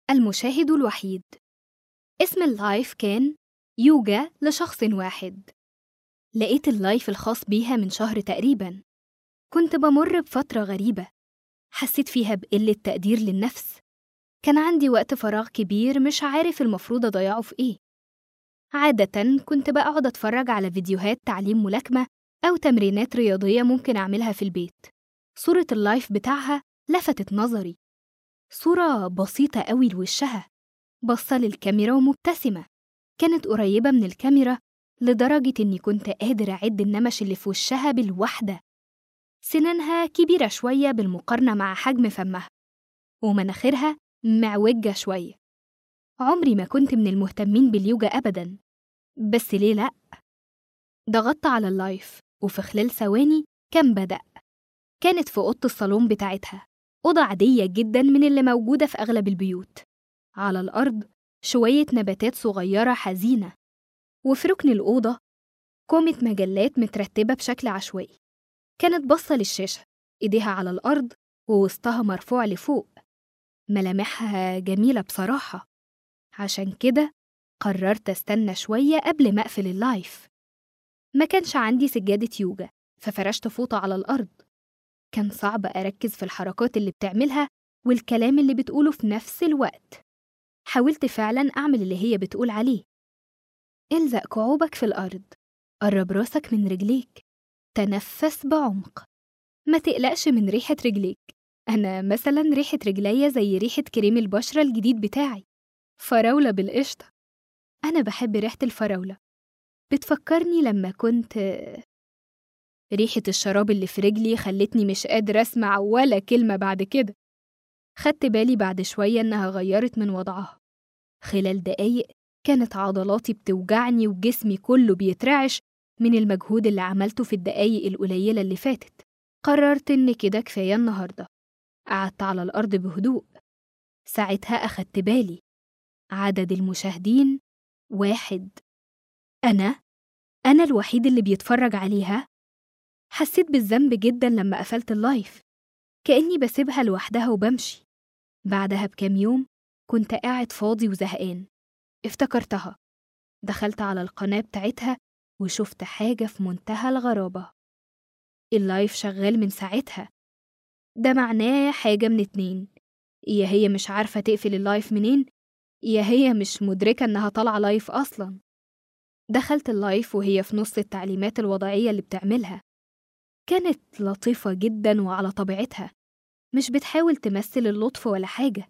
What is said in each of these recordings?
المشاهد الوحيد اسم اللايف كان يوجا لشخص واحد لقيت اللايف الخاص بيها من شهر تقريبا كنت بمر بفترة غريبة حسيت فيها بقلة تقدير للنفس كان عندي وقت فراغ كبير مش عارف المفروض أضيعه في إيه عادة كنت بقعد أتفرج على فيديوهات تعليم ملاكمة أو تمرينات رياضية ممكن أعملها في البيت صورة اللايف بتاعها لفتت نظري صورة بسيطة قوي لوشها بصة للكاميرا ومبتسمة كانت قريبة من الكاميرا لدرجة إني كنت قادر أعد النمش اللي في وشها بالوحدة سنانها كبيرة شوية بالمقارنة مع حجم فمها ومناخيرها معوجة شوية عمري ما كنت من المهتمين باليوجا أبدا بس ليه لأ؟ ضغطت على اللايف وفي خلال ثواني كان بدأ كانت في أوضة الصالون بتاعتها أوضة عادية جدا من اللي موجودة في أغلب البيوت على الأرض شوية نباتات صغيرة حزينة وفي ركن الأوضة كومة مجلات مترتبة بشكل عشوائي كانت باصة للشاشة إيديها على الأرض ووسطها مرفوع لفوق ملامحها جميلة بصراحة عشان كده قررت استنى شوية قبل ما أقفل اللايف ما كانش عندي سجادة يوجا ففرشت فوطة على الأرض كان صعب أركز في الحركات اللي بتعملها والكلام اللي بتقوله في نفس الوقت حاولت فعلا أعمل اللي هي بتقول عليه الزق كعوبك في الأرض قرب راسك من رجليك تنفس بعمق ما تقلقش من ريحة رجليك أنا مثلا ريحة رجليا زي ريحة كريم البشرة الجديد بتاعي فراولة بالقشطة أنا بحب ريحة الفراولة بتفكرني لما كنت ريحة الشراب اللي في رجلي خلتني مش قادرة أسمع ولا كلمة بعد كده خدت بالي بعد شوية إنها غيرت من وضعها خلال دقايق كانت عضلاتي بتوجعني وجسمي كله بيترعش من المجهود اللي عملته في الدقايق القليلة اللي فاتت قررت إن كده كفاية النهاردة قعدت على الأرض بهدوء ساعتها أخدت بالي عدد المشاهدين واحد أنا أنا الوحيد اللي بيتفرج عليها حسيت بالذنب جدا لما قفلت اللايف كأني بسيبها لوحدها وبمشي بعدها بكام يوم كنت قاعد فاضي وزهقان افتكرتها دخلت على القناة بتاعتها وشفت حاجة في منتهى الغرابة اللايف شغال من ساعتها ده معناه حاجة من اتنين يا هي مش عارفة تقفل اللايف منين يا هي مش مدركة إنها طالعة لايف أصلا دخلت اللايف وهي في نص التعليمات الوضعية اللي بتعملها كانت لطيفة جدا وعلى طبيعتها مش بتحاول تمثل اللطف ولا حاجة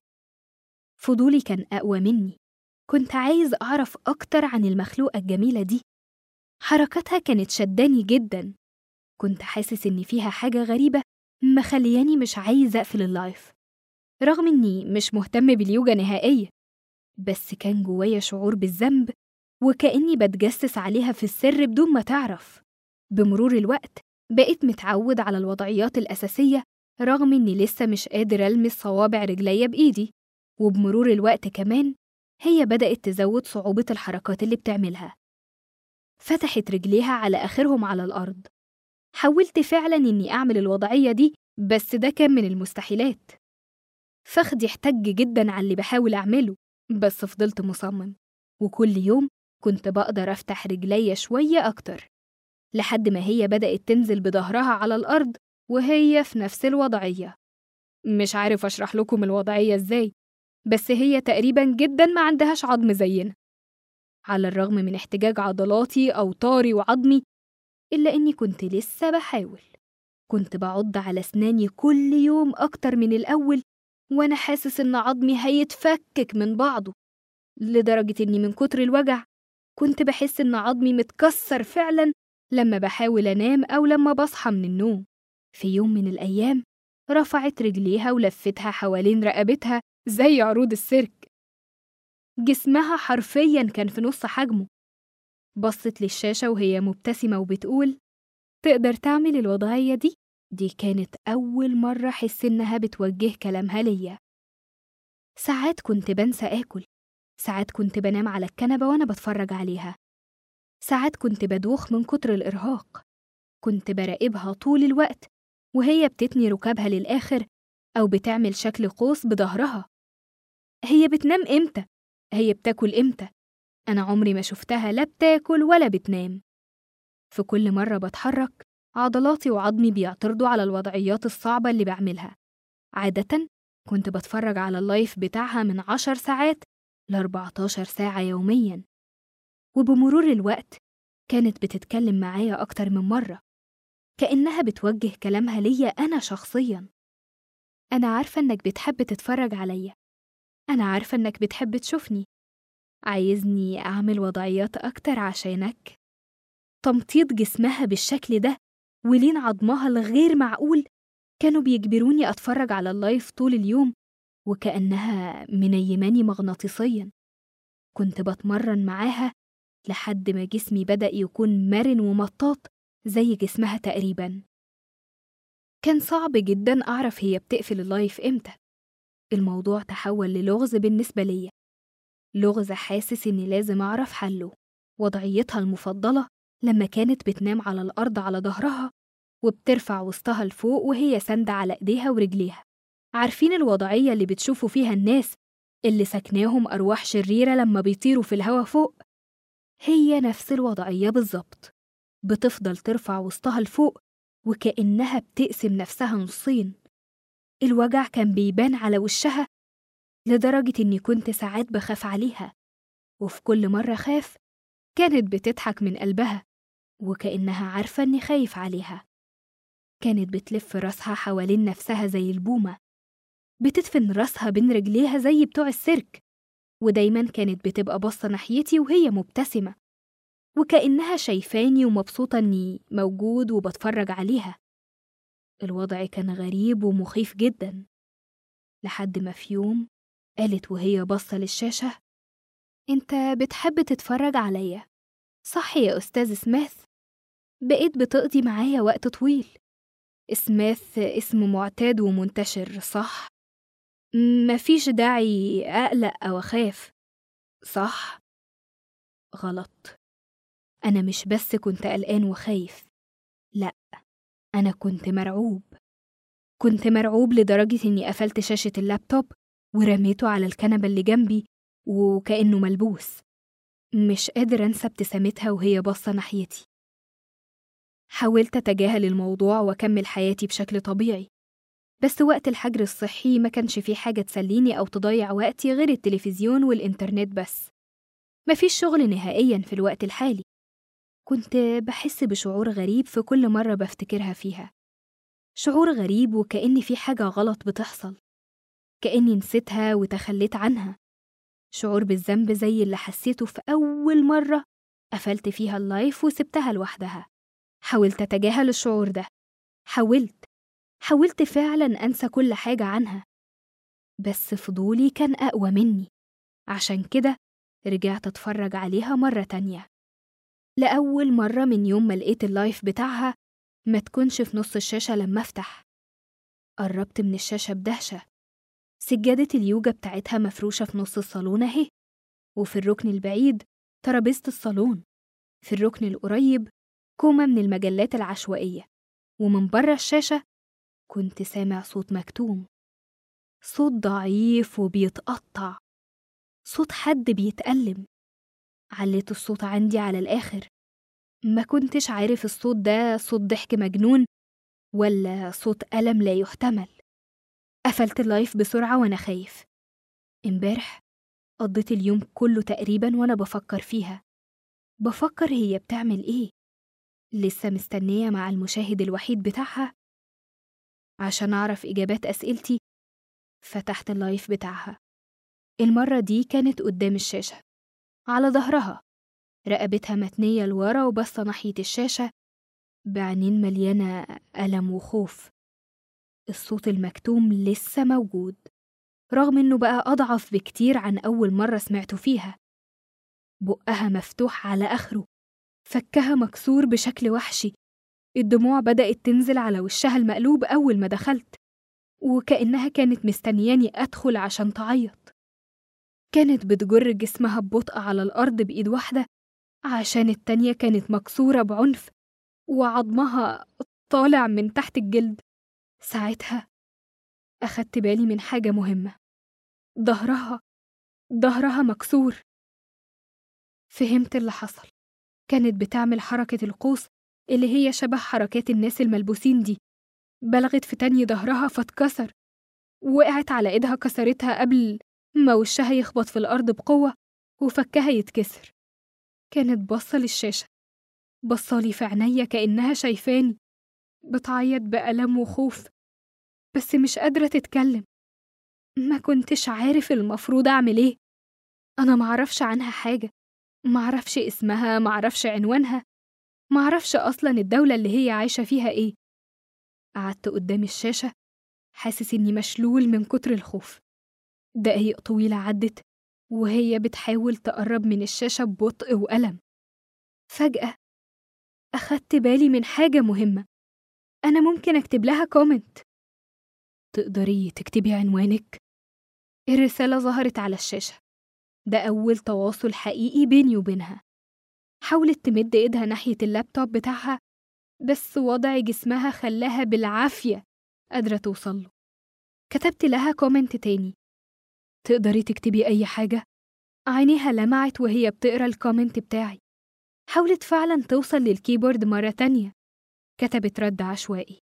فضولي كان أقوى مني كنت عايز أعرف أكتر عن المخلوقة الجميلة دي حركاتها كانت شداني جدا كنت حاسس إن فيها حاجة غريبة مخلياني مش عايز أقفل اللايف رغم إني مش مهتم باليوجا نهائيا بس كان جوايا شعور بالذنب وكأني بتجسس عليها في السر بدون ما تعرف بمرور الوقت بقيت متعود على الوضعيات الأساسية رغم إني لسه مش قادر ألمس صوابع رجليا بإيدي وبمرور الوقت كمان هي بدأت تزود صعوبة الحركات اللي بتعملها فتحت رجليها على آخرهم على الأرض حاولت فعلا إني أعمل الوضعية دي بس ده كان من المستحيلات فخدي احتج جدا على اللي بحاول أعمله بس فضلت مصمم وكل يوم كنت بقدر أفتح رجليا شوية أكتر لحد ما هي بدأت تنزل بظهرها على الأرض وهي في نفس الوضعية مش عارف أشرح لكم الوضعية إزاي بس هي تقريبا جدا ما عندهاش عظم زينا على الرغم من احتجاج عضلاتي أوتاري وعظمي إلا إني كنت لسه بحاول كنت بعض على أسناني كل يوم أكتر من الأول وأنا حاسس إن عظمي هيتفكك من بعضه لدرجة إني من كتر الوجع كنت بحس إن عظمي متكسر فعلا لما بحاول أنام أو لما بصحى من النوم في يوم من الأيام رفعت رجليها ولفتها حوالين رقبتها زي عروض السيرك جسمها حرفيا كان في نص حجمه بصت للشاشة وهي مبتسمة وبتقول تقدر تعمل الوضعية دي؟ دي كانت أول مرة أحس إنها بتوجه كلامها ليا ساعات كنت بنسى آكل ساعات كنت بنام على الكنبة وأنا بتفرج عليها ساعات كنت بدوخ من كتر الإرهاق كنت براقبها طول الوقت وهي بتتني ركابها للآخر أو بتعمل شكل قوس بظهرها هي بتنام إمتى؟ هي بتاكل إمتى؟ أنا عمري ما شفتها لا بتاكل ولا بتنام في كل مرة بتحرك عضلاتي وعظمي بيعترضوا على الوضعيات الصعبة اللي بعملها عادة كنت بتفرج على اللايف بتاعها من عشر ساعات ل 14 ساعة يوميا وبمرور الوقت كانت بتتكلم معايا أكتر من مرة كأنها بتوجه كلامها ليا أنا شخصيا أنا عارفة إنك بتحب تتفرج عليا أنا عارفة إنك بتحب تشوفني عايزني أعمل وضعيات أكتر عشانك تمطيط جسمها بالشكل ده ولين عظمها الغير معقول كانوا بيجبروني أتفرج على اللايف طول اليوم وكأنها منيماني مغناطيسيا كنت بتمرن معاها لحد ما جسمي بدأ يكون مرن ومطاط زي جسمها تقريبا كان صعب جدا أعرف هي بتقفل اللايف إمتى الموضوع تحول للغز بالنسبة ليا لغز حاسس إني لازم أعرف حله وضعيتها المفضلة لما كانت بتنام على الأرض على ظهرها وبترفع وسطها لفوق وهي ساندة على إيديها ورجليها عارفين الوضعية اللي بتشوفوا فيها الناس اللي سكناهم أرواح شريرة لما بيطيروا في الهوا فوق هي نفس الوضعية بالظبط بتفضل ترفع وسطها لفوق وكأنها بتقسم نفسها نصين الوجع كان بيبان على وشها لدرجة إني كنت ساعات بخاف عليها وفي كل مرة خاف كانت بتضحك من قلبها وكأنها عارفة إني خايف عليها كانت بتلف راسها حوالين نفسها زي البومة بتدفن راسها بين رجليها زي بتوع السيرك ودايما كانت بتبقى باصة ناحيتي وهي مبتسمة وكأنها شايفاني ومبسوطة إني موجود وبتفرج عليها الوضع كان غريب ومخيف جدا لحد ما في يوم قالت وهي باصة للشاشة انت بتحب تتفرج عليا صح يا أستاذ سميث بقيت بتقضي معايا وقت طويل سميث اسم معتاد ومنتشر صح مفيش داعي أقلق أو أخاف صح غلط أنا مش بس كنت قلقان وخايف لأ أنا كنت مرعوب كنت مرعوب لدرجة إني قفلت شاشة اللابتوب ورميته على الكنبة اللي جنبي وكأنه ملبوس مش قادر أنسى ابتسامتها وهي باصة ناحيتي حاولت أتجاهل الموضوع وأكمل حياتي بشكل طبيعي بس وقت الحجر الصحي ما كانش فيه حاجة تسليني أو تضيع وقتي غير التلفزيون والإنترنت بس مفيش شغل نهائيا في الوقت الحالي كنت بحس بشعور غريب في كل مرة بفتكرها فيها شعور غريب وكأن في حاجة غلط بتحصل كأني نسيتها وتخليت عنها شعور بالذنب زي اللي حسيته في أول مرة قفلت فيها اللايف وسبتها لوحدها حاولت أتجاهل الشعور ده حاولت حاولت فعلا أنسى كل حاجة عنها بس فضولي كان أقوى مني عشان كده رجعت أتفرج عليها مرة تانية لأول مرة من يوم ما لقيت اللايف بتاعها ما تكونش في نص الشاشة لما أفتح قربت من الشاشة بدهشة سجادة اليوجا بتاعتها مفروشة في نص الصالون أهي وفي الركن البعيد ترابيزة الصالون في الركن القريب كومة من المجلات العشوائية ومن بره الشاشة كنت سامع صوت مكتوم صوت ضعيف وبيتقطع صوت حد بيتألم عليت الصوت عندي على الآخر ما كنتش عارف الصوت ده صوت ضحك مجنون ولا صوت ألم لا يحتمل قفلت اللايف بسرعة وأنا خايف امبارح قضيت اليوم كله تقريبا وأنا بفكر فيها بفكر هي بتعمل إيه لسه مستنية مع المشاهد الوحيد بتاعها عشان أعرف إجابات أسئلتي فتحت اللايف بتاعها المرة دي كانت قدام الشاشة على ظهرها رقبتها متنية لورا وبصة ناحية الشاشة بعينين مليانة ألم وخوف الصوت المكتوم لسه موجود رغم إنه بقى أضعف بكتير عن أول مرة سمعته فيها بقها مفتوح على آخره فكها مكسور بشكل وحشي الدموع بدأت تنزل على وشها المقلوب أول ما دخلت وكأنها كانت مستنياني أدخل عشان تعيط كانت بتجر جسمها ببطء على الأرض بإيد واحدة عشان التانية كانت مكسورة بعنف وعظمها طالع من تحت الجلد ساعتها أخدت بالي من حاجة مهمة ظهرها ظهرها مكسور فهمت اللي حصل كانت بتعمل حركة القوس اللي هي شبه حركات الناس الملبوسين دي بلغت في تاني ظهرها فاتكسر وقعت على ايدها كسرتها قبل ما وشها يخبط في الأرض بقوة وفكها يتكسر كانت باصة للشاشة بصالي في عينيا كأنها شايفاني بتعيط بألم وخوف بس مش قادرة تتكلم ما كنتش عارف المفروض أعمل إيه أنا معرفش عنها حاجة معرفش اسمها معرفش عنوانها معرفش أصلا الدولة اللي هي عايشة فيها إيه قعدت قدام الشاشة حاسس إني مشلول من كتر الخوف دقايق طويلة عدت وهي بتحاول تقرب من الشاشة ببطء وألم فجأة أخدت بالي من حاجة مهمة أنا ممكن أكتب لها كومنت تقدري تكتبي عنوانك؟ الرسالة ظهرت على الشاشة ده أول تواصل حقيقي بيني وبينها حاولت تمد إيدها ناحية اللابتوب بتاعها بس وضع جسمها خلاها بالعافية قادرة توصله كتبت لها كومنت تاني تقدري تكتبي أي حاجة؟ عينيها لمعت وهي بتقرا الكومنت بتاعي حاولت فعلا توصل للكيبورد مرة تانية كتبت رد عشوائي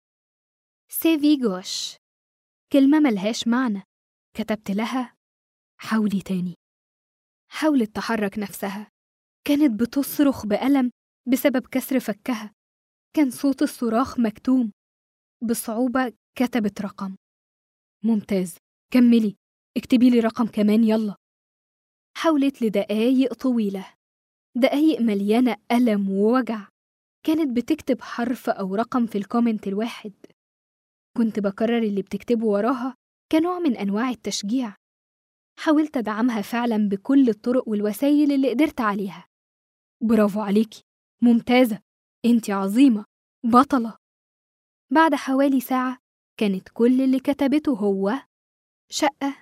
سيفي جوش كلمة ملهاش معنى كتبت لها حاولي تاني حاولت تحرك نفسها كانت بتصرخ بألم بسبب كسر فكها كان صوت الصراخ مكتوم بصعوبة كتبت رقم ممتاز كملي اكتبي لي رقم كمان يلا حاولت لدقايق طويلة دقايق مليانة ألم ووجع كانت بتكتب حرف أو رقم في الكومنت الواحد كنت بكرر اللي بتكتبه وراها كنوع من أنواع التشجيع حاولت أدعمها فعلا بكل الطرق والوسائل اللي قدرت عليها برافو عليكي ممتازة انت عظيمة بطلة بعد حوالي ساعة كانت كل اللي كتبته هو شقة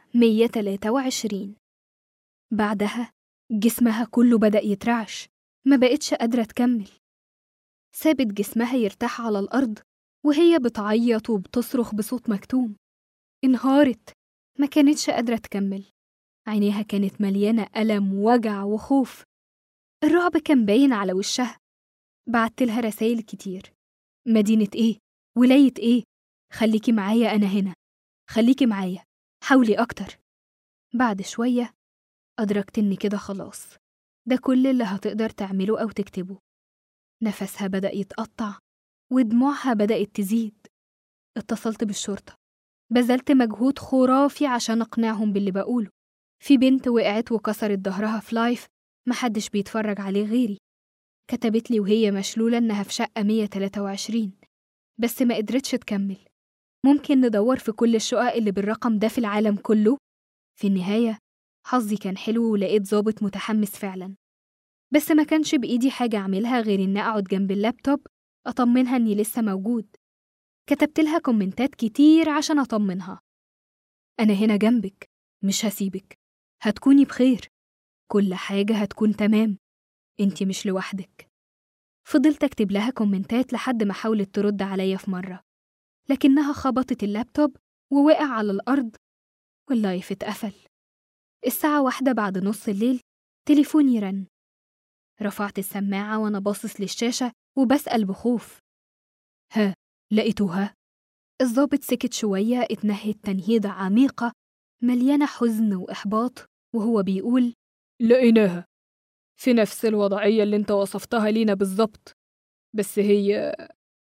123 بعدها جسمها كله بدأ يترعش ما بقتش قادرة تكمل سابت جسمها يرتاح على الأرض وهي بتعيط وبتصرخ بصوت مكتوم انهارت ما كانتش قادرة تكمل عينيها كانت مليانة ألم ووجع وخوف الرعب كان باين على وشها بعت لها رسايل كتير مدينة إيه؟ ولاية إيه؟ خليكي معايا أنا هنا خليكي معايا حاولي أكتر بعد شوية أدركت إن كده خلاص ده كل اللي هتقدر تعمله أو تكتبه نفسها بدأ يتقطع ودموعها بدأت تزيد اتصلت بالشرطة بذلت مجهود خرافي عشان أقنعهم باللي بقوله في بنت وقعت وكسرت ظهرها في لايف محدش بيتفرج عليه غيري كتبت لي وهي مشلولة إنها في شقة 123 بس ما قدرتش تكمل ممكن ندور في كل الشقق اللي بالرقم ده في العالم كله في النهاية حظي كان حلو ولقيت ظابط متحمس فعلا بس ما كانش بإيدي حاجة أعملها غير إن أقعد جنب اللابتوب أطمنها إني لسه موجود كتبت لها كومنتات كتير عشان أطمنها أنا هنا جنبك مش هسيبك هتكوني بخير كل حاجة هتكون تمام انتي مش لوحدك فضلت أكتب لها كومنتات لحد ما حاولت ترد عليا في مرة لكنها خبطت اللابتوب ووقع على الأرض واللايف اتقفل الساعة واحدة بعد نص الليل تليفوني رن رفعت السماعة وأنا باصص للشاشة وبسأل بخوف ها لقيتوها؟ الظابط سكت شوية اتنهد تنهيدة عميقة مليانة حزن وإحباط وهو بيقول لقيناها في نفس الوضعية اللي انت وصفتها لينا بالظبط بس هي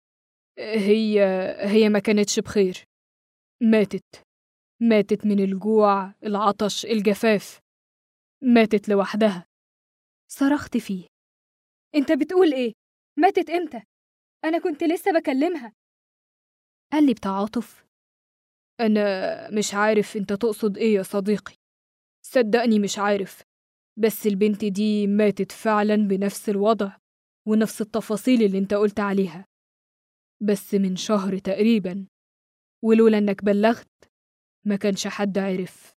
هي هي ما كانتش بخير ماتت ماتت من الجوع العطش الجفاف ماتت لوحدها صرخت فيه انت بتقول ايه ماتت امتى انا كنت لسه بكلمها قال لي بتعاطف أنا مش عارف أنت تقصد إيه يا صديقي صدقني مش عارف بس البنت دي ماتت فعلا بنفس الوضع ونفس التفاصيل اللي انت قلت عليها بس من شهر تقريبا ولولا انك بلغت ما كانش حد عرف